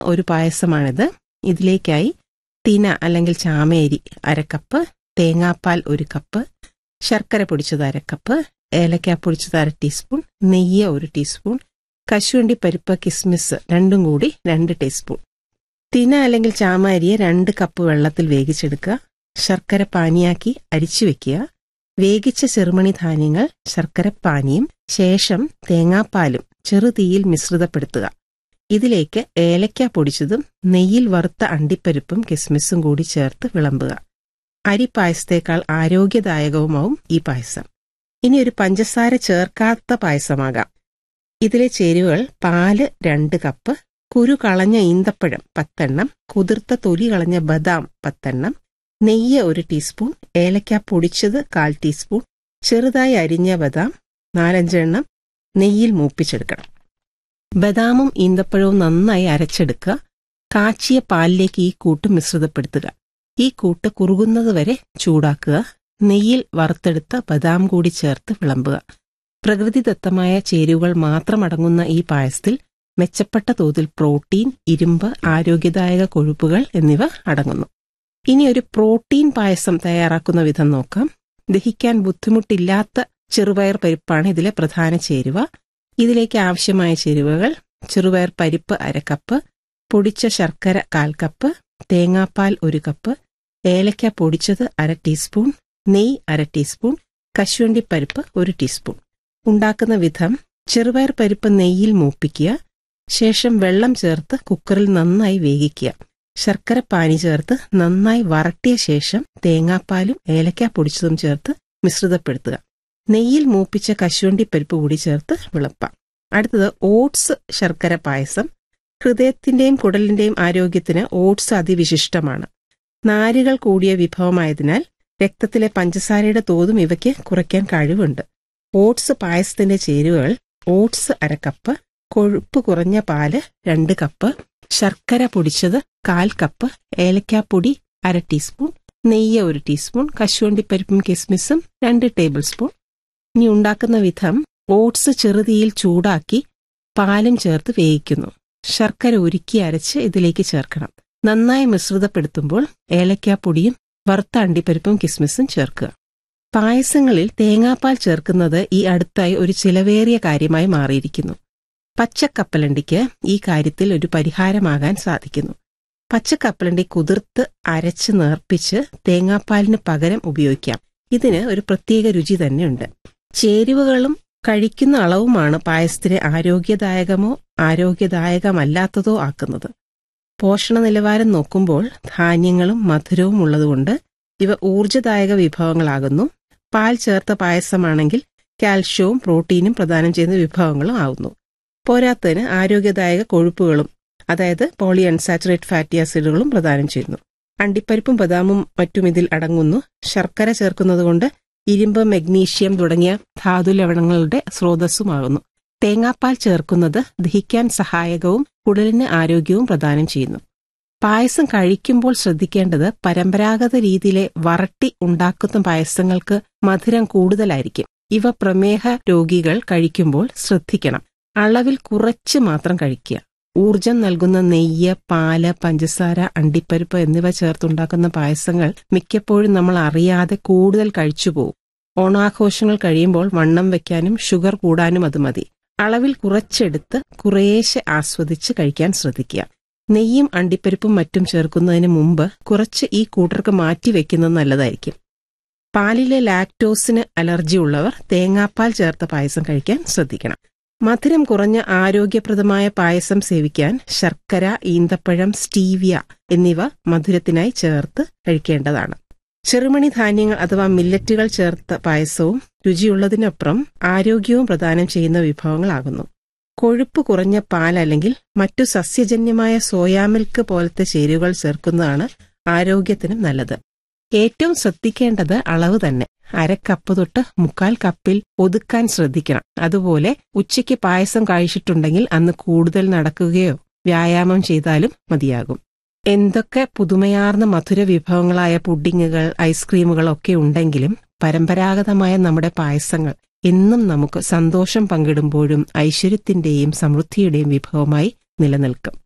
ഒരു പായസമാണിത് ഇതിലേക്കായി തിന അല്ലെങ്കിൽ ചാമേരി അരക്കപ്പ് തേങ്ങാപ്പാൽ ഒരു കപ്പ് ശർക്കര പൊടിച്ചത് അരക്കപ്പ് ഏലക്ക പൊടിച്ചത് അര ടീസ്പൂൺ നെയ്യ് ഒരു ടീസ്പൂൺ കശുവണ്ടി പരിപ്പ് കിസ്മിസ് രണ്ടും കൂടി രണ്ട് ടീസ്പൂൺ തിന അല്ലെങ്കിൽ ചാമാരിയെ രണ്ട് കപ്പ് വെള്ളത്തിൽ വേവിച്ചെടുക്കുക ശർക്കര പാനിയാക്കി അരിച്ചു വെക്കുക വേവിച്ച ചെറുമണി ധാന്യങ്ങൾ ശർക്കര പാനിയും ശേഷം തേങ്ങാപ്പാലും ചെറുതീയിൽ മിശ്രിതപ്പെടുത്തുക ഇതിലേക്ക് ഏലക്ക പൊടിച്ചതും നെയ്യിൽ വറുത്ത അണ്ടിപ്പരിപ്പും കിസ്മിസും കൂടി ചേർത്ത് വിളമ്പുക അരി പായസത്തേക്കാൾ ആരോഗ്യദായകവുമാവും ഈ പായസം ഇനി ഒരു പഞ്ചസാര ചേർക്കാത്ത പായസമാകാം ഇതിലെ ചേരുവകൾ പാല് രണ്ട് കപ്പ് കുരു കളഞ്ഞ ഈന്തപ്പഴം പത്തെണ്ണം കുതിർത്ത തൊലി കളഞ്ഞ ബദാം പത്തെണ്ണം നെയ്യ് ഒരു ടീസ്പൂൺ ഏലക്ക പൊടിച്ചത് കാൽ ടീസ്പൂൺ ചെറുതായി അരിഞ്ഞ ബദാം നാലഞ്ചെണ്ണം നെയ്യിൽ മൂപ്പിച്ചെടുക്കണം ബദാമും ഈന്തപ്പഴവും നന്നായി അരച്ചെടുക്കുക കാച്ചിയ പാലിലേക്ക് ഈ കൂട്ട് മിശ്രിതപ്പെടുത്തുക ഈ കൂട്ട് കുറുകുന്നതുവരെ ചൂടാക്കുക നെയ്യിൽ വറുത്തെടുത്ത ബദാം കൂടി ചേർത്ത് വിളമ്പുക പ്രകൃതിദത്തമായ ചേരുവകൾ മാത്രം അടങ്ങുന്ന ഈ പായസത്തിൽ മെച്ചപ്പെട്ട തോതിൽ പ്രോട്ടീൻ ഇരുമ്പ് ആരോഗ്യദായക കൊഴുപ്പുകൾ എന്നിവ അടങ്ങുന്നു ഇനി ഒരു പ്രോട്ടീൻ പായസം തയ്യാറാക്കുന്ന വിധം നോക്കാം ദഹിക്കാൻ ബുദ്ധിമുട്ടില്ലാത്ത ചെറുപയർ പരിപ്പാണ് ഇതിലെ പ്രധാന ചേരുവ ഇതിലേക്ക് ആവശ്യമായ ചേരുവകൾ ചെറുപയർ പരിപ്പ് അരക്കപ്പ് പൊടിച്ച ശർക്കര കാൽ കപ്പ് തേങ്ങാപ്പാൽ ഒരു കപ്പ് ഏലക്ക പൊടിച്ചത് അര ടീസ്പൂൺ നെയ്യ് അര ടീസ്പൂൺ കശുവണ്ടി പരിപ്പ് ഒരു ടീസ്പൂൺ ഉണ്ടാക്കുന്ന വിധം ചെറുപയർ പരിപ്പ് നെയ്യിൽ മൂപ്പിക്കുക ശേഷം വെള്ളം ചേർത്ത് കുക്കറിൽ നന്നായി വേവിക്കുക ശർക്കര പാനി ചേർത്ത് നന്നായി വരട്ടിയ ശേഷം തേങ്ങാപ്പാലും ഏലക്ക പൊടിച്ചതും ചേർത്ത് മിശ്രിതപ്പെടുത്തുക നെയ്യിൽ മൂപ്പിച്ച കശുവണ്ടി പരിപ്പ് കൂടി ചേർത്ത് വിളപ്പാം അടുത്തത് ഓട്സ് ശർക്കര പായസം ഹൃദയത്തിന്റെയും കുടലിന്റെയും ആരോഗ്യത്തിന് ഓട്സ് അതിവിശിഷ്ടമാണ് നാരുകൾ കൂടിയ വിഭവമായതിനാൽ രക്തത്തിലെ പഞ്ചസാരയുടെ തോതും ഇവയ്ക്ക് കുറയ്ക്കാൻ കഴിവുണ്ട് ഓട്സ് പായസത്തിന്റെ ചേരുവകൾ ഓട്സ് അരക്കപ്പ് കൊഴുപ്പ് കുറഞ്ഞ പാല് രണ്ട് കപ്പ് ശർക്കര പൊടിച്ചത് കാൽ കപ്പ് ഏലക്കാപ്പൊടി അര ടീസ്പൂൺ നെയ്യ് ഒരു ടീസ്പൂൺ കശുവണ്ടിപ്പരിപ്പും കിസ്മിസും രണ്ട് ടേബിൾ സ്പൂൺ ഇനി ഉണ്ടാക്കുന്ന വിധം ഓട്സ് ചെറുതീയിൽ ചൂടാക്കി പാലും ചേർത്ത് വേവിക്കുന്നു ശർക്കര ഉരുക്കി അരച്ച് ഇതിലേക്ക് ചേർക്കണം നന്നായി മിശ്രിതപ്പെടുത്തുമ്പോൾ ഏലക്കാപ്പൊടിയും വറുത്ത അണ്ടിപ്പരിപ്പും കിസ്മിസും ചേർക്കുക പായസങ്ങളിൽ തേങ്ങാപ്പാൽ ചേർക്കുന്നത് ഈ അടുത്തായി ഒരു ചിലവേറിയ കാര്യമായി മാറിയിരിക്കുന്നു പച്ചക്കപ്പലണ്ടിക്ക് ഈ കാര്യത്തിൽ ഒരു പരിഹാരമാകാൻ സാധിക്കുന്നു പച്ചക്കപ്പലണ്ടി കുതിർത്ത് അരച്ച് നേർപ്പിച്ച് തേങ്ങാപ്പാലിന് പകരം ഉപയോഗിക്കാം ഇതിന് ഒരു പ്രത്യേക രുചി തന്നെയുണ്ട് ചേരുവകളും കഴിക്കുന്ന അളവുമാണ് പായസത്തിനെ ആരോഗ്യദായകമോ ആരോഗ്യദായകമല്ലാത്തതോ ആക്കുന്നത് പോഷണ നിലവാരം നോക്കുമ്പോൾ ധാന്യങ്ങളും മധുരവും ഉള്ളതുകൊണ്ട് ഇവ ഊർജ്ജദായക വിഭവങ്ങളാകുന്നു പാൽ ചേർത്ത പായസമാണെങ്കിൽ കാൽഷ്യവും പ്രോട്ടീനും പ്രദാനം ചെയ്യുന്ന വിഭവങ്ങളും ആകുന്നു പോരാത്തതിന് ആരോഗ്യദായക കൊഴുപ്പുകളും അതായത് പോളി അൺസാച്ചുറേറ്റ് ഫാറ്റി ആസിഡുകളും പ്രദാനം ചെയ്യുന്നു അണ്ടിപ്പരിപ്പും ബദാമും മറ്റും ഇതിൽ അടങ്ങുന്നു ശർക്കര ചേർക്കുന്നതുകൊണ്ട് ഇരുമ്പ് മെഗ്നീഷ്യം തുടങ്ങിയ ധാതു ലവണങ്ങളുടെ സ്രോതസ്സുമാകുന്നു തേങ്ങാപ്പാൽ ചേർക്കുന്നത് ദഹിക്കാൻ സഹായകവും കുടലിന് ആരോഗ്യവും പ്രദാനം ചെയ്യുന്നു പായസം കഴിക്കുമ്പോൾ ശ്രദ്ധിക്കേണ്ടത് പരമ്പരാഗത രീതിയിലെ വറട്ടി ഉണ്ടാക്കുന്ന പായസങ്ങൾക്ക് മധുരം കൂടുതലായിരിക്കും ഇവ പ്രമേഹ രോഗികൾ കഴിക്കുമ്പോൾ ശ്രദ്ധിക്കണം അളവിൽ കുറച്ച് മാത്രം കഴിക്കുക ഊർജം നൽകുന്ന നെയ്യ് പാല് പഞ്ചസാര അണ്ടിപ്പരിപ്പ് എന്നിവ ചേർത്തുണ്ടാക്കുന്ന പായസങ്ങൾ മിക്കപ്പോഴും നമ്മൾ അറിയാതെ കൂടുതൽ കഴിച്ചുപോകും ഓണാഘോഷങ്ങൾ കഴിയുമ്പോൾ വണ്ണം വെക്കാനും ഷുഗർ കൂടാനും അത് മതി അളവിൽ കുറച്ചെടുത്ത് കുറേശ്ശെ ആസ്വദിച്ച് കഴിക്കാൻ ശ്രദ്ധിക്കുക നെയ്യും അണ്ടിപ്പരിപ്പും മറ്റും ചേർക്കുന്നതിന് മുമ്പ് കുറച്ച് ഈ കൂട്ടർക്ക് മാറ്റി വെക്കുന്നത് നല്ലതായിരിക്കും പാലിലെ ലാക്ടോസിന് അലർജി ഉള്ളവർ തേങ്ങാപ്പാൽ ചേർത്ത പായസം കഴിക്കാൻ ശ്രദ്ധിക്കണം മധുരം കുറഞ്ഞ ആരോഗ്യപ്രദമായ പായസം സേവിക്കാൻ ശർക്കര ഈന്തപ്പഴം സ്റ്റീവിയ എന്നിവ മധുരത്തിനായി ചേർത്ത് കഴിക്കേണ്ടതാണ് ചെറുമണി ധാന്യങ്ങൾ അഥവാ മില്ലറ്റുകൾ ചേർത്ത പായസവും രുചിയുള്ളതിനപ്പുറം ആരോഗ്യവും പ്രദാനം ചെയ്യുന്ന വിഭവങ്ങളാകുന്നു കൊഴുപ്പ് കുറഞ്ഞ പാൽ അല്ലെങ്കിൽ മറ്റു സസ്യജന്യമായ സോയാ മിൽക്ക് പോലത്തെ ചേരുവകൾ ചേർക്കുന്നതാണ് ആരോഗ്യത്തിനും നല്ലത് ഏറ്റവും ശ്രദ്ധിക്കേണ്ടത് അളവ് തന്നെ അരക്കപ്പ് തൊട്ട് മുക്കാൽ കപ്പിൽ ഒതുക്കാൻ ശ്രദ്ധിക്കണം അതുപോലെ ഉച്ചയ്ക്ക് പായസം കഴിച്ചിട്ടുണ്ടെങ്കിൽ അന്ന് കൂടുതൽ നടക്കുകയോ വ്യായാമം ചെയ്താലും മതിയാകും എന്തൊക്കെ പുതുമയാർന്ന മധുര വിഭവങ്ങളായ പുഡിങ്ങുകൾ ഐസ്ക്രീമുകൾ ഒക്കെ ഉണ്ടെങ്കിലും പരമ്പരാഗതമായ നമ്മുടെ പായസങ്ങൾ എന്നും നമുക്ക് സന്തോഷം പങ്കിടുമ്പോഴും ഐശ്വര്യത്തിന്റെയും സമൃദ്ധിയുടെയും വിഭവമായി നിലനിൽക്കും